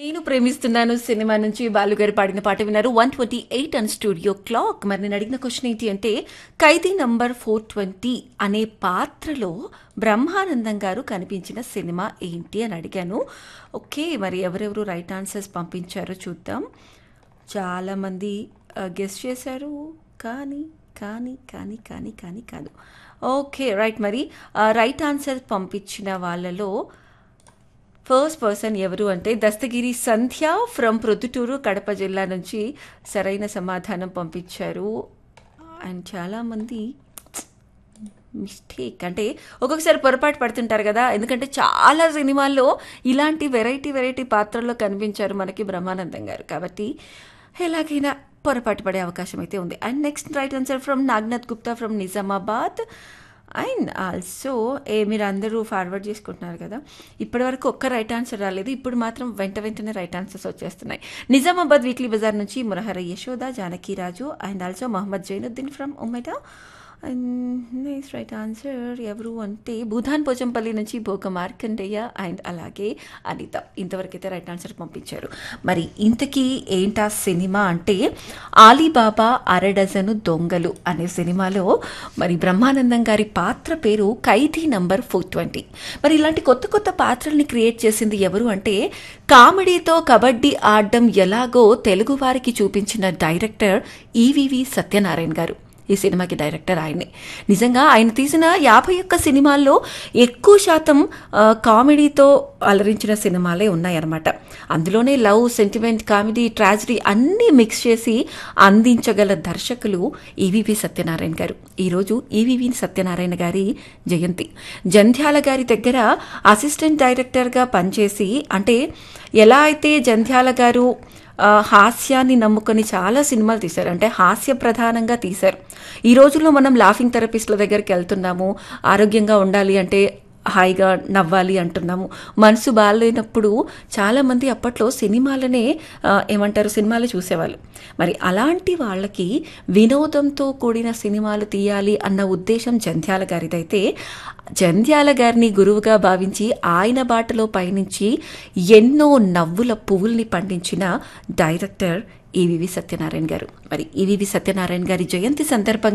నేను ప్రేమిస్తున్నాను సినిమా నుంచి బాలుగారు పాడిన పాట విన్నారు one twenty eight and studio clock మరి నేను అడిగిన క్వశ్చన్ ఏంటి అంటే ఖైదీ నంబర్ ఫోర్ ట్వంటీ అనే పాత్రలో బ్రహ్మానందం గారు కనిపించిన సినిమా ఏంటి అని అడిగాను ఓకే మరి ఎవరెవరు రైట్ ఆన్సర్స్ పంపించారో చూద్దాం చాలామంది గెస్ట్ చేశారు కానీ కానీ కానీ కానీ కానీ కాదు ఓకే రైట్ మరి రైట్ ఆన్సర్ పంపించిన వాళ్ళలో ఫస్ట్ పర్సన్ ఎవరు అంటే దస్తగిరి సంధ్య ఫ్రమ్ ప్రొద్దుటూరు కడప జిల్లా నుంచి సరైన సమాధానం పంపించారు అండ్ చాలామంది మిస్టేక్ అంటే ఒక్కొక్కసారి పొరపాటు పడుతుంటారు కదా ఎందుకంటే చాలా సినిమాల్లో ఇలాంటి వెరైటీ వెరైటీ పాత్రల్లో కనిపించారు మనకి బ్రహ్మానందం గారు కాబట్టి ఎలాగైనా పొరపాటు పడే అవకాశం అయితే ఉంది and next right answer from Nagnath Gupta from Nizamabad and also a మీరు అందరూ ఫార్వర్డ్ చేసుకుంటున్నారు కదా ఇప్పటివరకు ఒక్క రైట్ ఆన్సర్ రాలేదు ఇప్పుడు మాత్రం వెంట వెంటనే రైట్ ఆన్సర్స్ వచ్చేస్తున్నాయి నిజామాబాద్ వీక్లీ బజార్ నుంచి Murahara Yashoda Janakiraju and also Mohammed Zainuddin from ఉమెటా అండ్ నెక్స్ట్ రైట్ ఆన్సర్ ఎవరు అంటే భూధాన్ పోచంపల్లి నుంచి భోగ మార్కండయ్య అండ్ అలాగే అనిత ఇంతవరకైతే రైట్ ఆన్సర్ పంపించారు మరి ఇంతకీ ఏంటా సినిమా అంటే ఆలీబాబా అరడజను దొంగలు అనే సినిమాలో మరి బ్రహ్మానందం గారి పాత్ర పేరు ఖైదీ నంబర్ ఫోర్ ట్వంటీ మరి ఇలాంటి కొత్త కొత్త పాత్రల్ని క్రియేట్ చేసింది ఎవరు అంటే కామెడీతో కబడ్డీ ఆడడం ఎలాగో తెలుగు వారికి చూపించిన డైరెక్టర్ ఈవివి సత్యనారాయణ గారు ఈ సినిమాకి డైరెక్టర్ ఆయనే నిజంగా ఆయన తీసిన యాభై ఒక్క సినిమాల్లో ఎక్కువ శాతం కామెడీతో అలరించిన సినిమాలే ఉన్నాయన్నమాట అందులోనే లవ్ సెంటిమెంట్ కామెడీ ట్రాజడీ అన్నీ మిక్స్ చేసి అందించగల దర్శకులు ఈవివి సత్యనారాయణ గారు ఈరోజు ఈవివి సత్యనారాయణ గారి జయంతి జంధ్యాల గారి దగ్గర అసిస్టెంట్ డైరెక్టర్గా పనిచేసి అంటే ఎలా అయితే జంధ్యాల గారు హాస్యాన్ని నమ్ముకొని చాలా సినిమాలు తీశారు అంటే హాస్య ప్రధానంగా తీశారు ఈ రోజుల్లో మనం లాఫింగ్ థెరపిస్ట్ల దగ్గరికి వెళ్తున్నాము ఆరోగ్యంగా ఉండాలి అంటే హాయిగా నవ్వాలి అంటున్నాము మనసు బాగాలేనప్పుడు చాలామంది అప్పట్లో సినిమాలనే ఏమంటారు సినిమాలు చూసేవాళ్ళు మరి అలాంటి వాళ్ళకి వినోదంతో కూడిన సినిమాలు తీయాలి అన్న ఉద్దేశం జంధ్యాల గారిదైతే జంధ్యాల గారిని గురువుగా భావించి ఆయన బాటలో పయనించి ఎన్నో నవ్వుల పువ్వుల్ని పండించిన డైరెక్టర్ ఈవివి సత్యనారాయణ గారు మరి ఈవివి సత్యనారాయణ గారి జయంతి సందర్భంగా